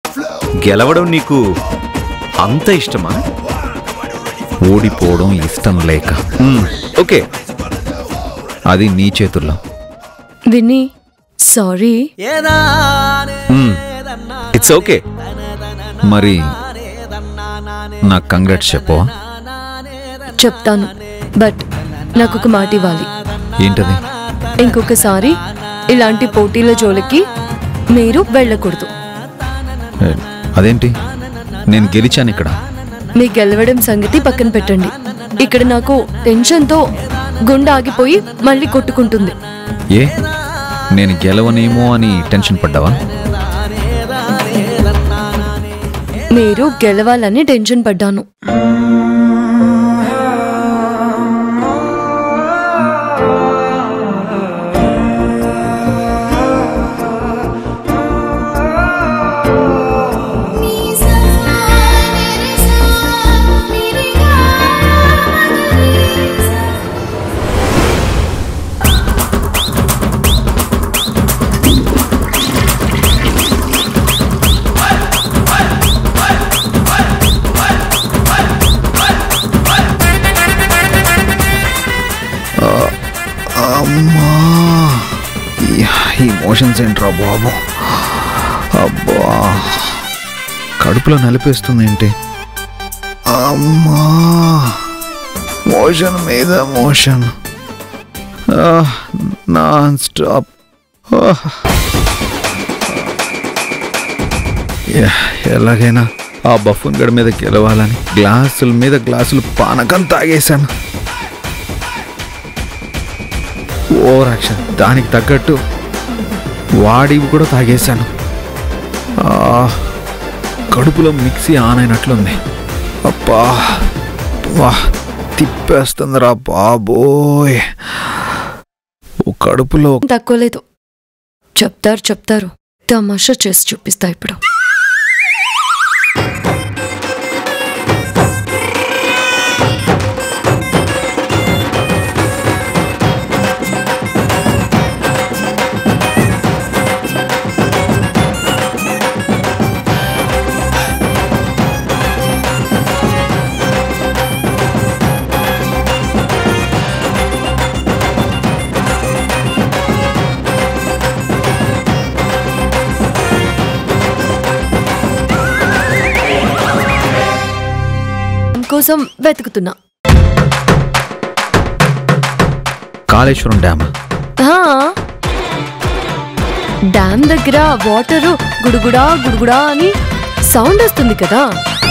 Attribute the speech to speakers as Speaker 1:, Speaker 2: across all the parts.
Speaker 1: గెలవడం నీకు అంత ఇష్టమా
Speaker 2: ఓడిపోవడం ఇష్టం లేక
Speaker 1: మ్మ్, ఓకే
Speaker 2: అది నీ చేతుల్లో
Speaker 3: విన్నీ సారీ
Speaker 1: ఇట్స్ ఓకే
Speaker 2: మరి నాకు కంగ్రాట్స్ చెప్పవా
Speaker 3: చెప్తాను బట్ నాకు ఒక మాట ఇవ్వాలి
Speaker 2: ఏంటది
Speaker 3: ఇంకొకసారి ఇలాంటి పోటీల జోలికి మీరు వెళ్ళకూడదు
Speaker 2: ఏ, అదేంటి నేను గెలిచాను ఇక్కడ
Speaker 3: మీ గెలవడం సంగతి పక్కన పెట్టండి ఇక్కడ నాకు టెన్షన్తో గుండె ఆగిపోయి మళ్ళీ కొట్టుకుంటుంది
Speaker 2: ఏ నేను గెలవనేమో అని టెన్షన్ పడ్డావా
Speaker 3: మీరు గెలవాలని టెన్షన్ పడ్డాను
Speaker 2: అమ్మా ఈ మోషన్స్ ఏంట్రా బాబు అబ్బా కడుపులో నలిపేస్తుంది ఏంటి అమ్మా మోషన్ మీద మోషన్ నాన్ స్టాప్ ఎలాగైనా ఆ బఫూన్ గడి మీద గెలవాలని గ్లాసుల మీద గ్లాసులు పానకం తాగేశాను ఓవర్ యాక్షన్ దానికి తగ్గట్టు వాడివి కూడా తాగేశాను ఆ, కడుపులో మిక్సీ ఆన్ అయినట్లుంది అబ్బా వా తిప్పేస్తుందిరా బాబోయ్ ఓ కడుపులో
Speaker 3: తక్కువ లేదు చెప్తారు చెప్తారు తమాషా చేసి చూపిస్తా ఇప్పుడు కోసం వెతుకుతున్నా
Speaker 2: కాళేశ్వరం డ్యామ్
Speaker 3: ఆ, డ్యామ్ దగ్గర వాటరు గుడుగుడా గుడుగుడా అని సౌండ్ వస్తుంది కదా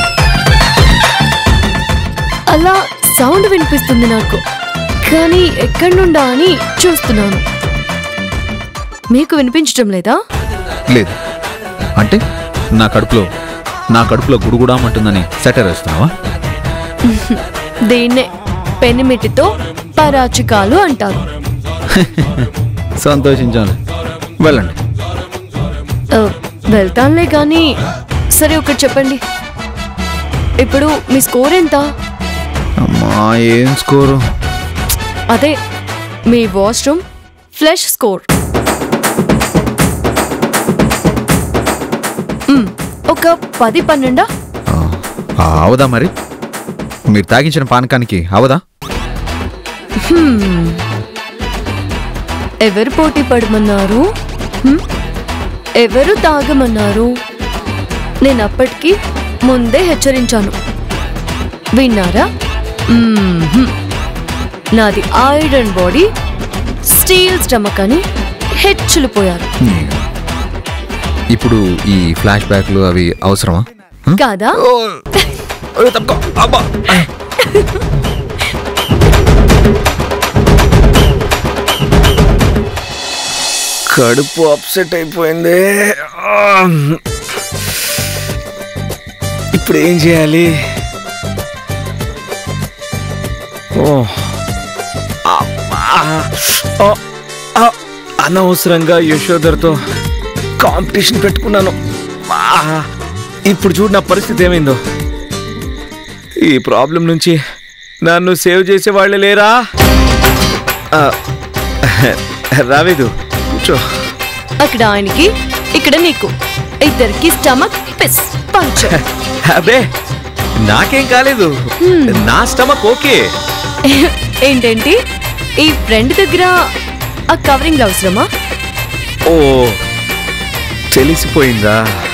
Speaker 3: అలా సౌండ్ వినిపిస్తుంది నాకు కానీ ఎక్కడి నుండా అని చూస్తున్నాను మీకు వినిపించటం లేదా
Speaker 2: లేదు అంటే నా కడుపులో నా కడుపులో గుడుగుడామంటుందని సెటర్ వేస్తున్నావా
Speaker 3: దీన్నే పెనిమిటితో పరాచికాలు అంటారు
Speaker 2: సంతోషించాలి వెళ్ళండి
Speaker 3: ఆ, వెళ్తానులే కానీ సరే ఒకటి చెప్పండి ఇప్పుడు మీ స్కోర్ ఎంత
Speaker 2: అమ్మా ఏం స్కోరు
Speaker 3: అదే మీ వాష్రూమ్ ఫ్లెష్ స్కోర్ మ్, ఒక పది పన్నెండా
Speaker 2: ఆ, అవదా మరి మీరు తాగించిన పానకానికి అవదా
Speaker 3: ఎవరు పోటీ పడమన్నారు మ్, ఎవరు తాగమన్నారు నేను అప్పటికి ముందే హెచ్చరించాను విన్నారా మ్మ్హ్మ్. నాది ఐరన్ బాడీ స్టీల్ స్టమక్ అని హెచ్చులు పోయారు
Speaker 2: ఇప్పుడు ఈ ఫ్లాష్ బ్యాక్లు అవి అవసరమా హ్మ్?
Speaker 3: కాదా
Speaker 2: ఓ! అయ్యో, తప్పుకో. అబ్బా! కడుపు అప్సెట్ అయిపోయింది ఆ! ఇప్పుడు ఏం చేయాలి ఓ అమ్మా! ఆ! ఆ! అనవసరంగా యశోధర్తో కాంపిటీషన్ పెట్టుకున్నాను ఆ! ఇప్పుడు చూడు నా పరిస్థితి ఏమైందో ఈ ప్రాబ్లం నుంచి నన్ను సేవ్ చేసే వాళ్ళే లేరా ఆ, రావేదు కూర్చో
Speaker 3: అక్కడ ఆయనకి ఇక్కడ నీకు ఇద్దరికి స్టమక్ పిస్ పంచర్
Speaker 1: అబే నాకేం కాలేదు నా స్టమక్ ఓకే
Speaker 3: ఏంటేంటి ఈ ఫ్రెండ్ దగ్గర ఆ కవరింగ్ అవసరమా
Speaker 1: ఓ తెలిసిపోయిందా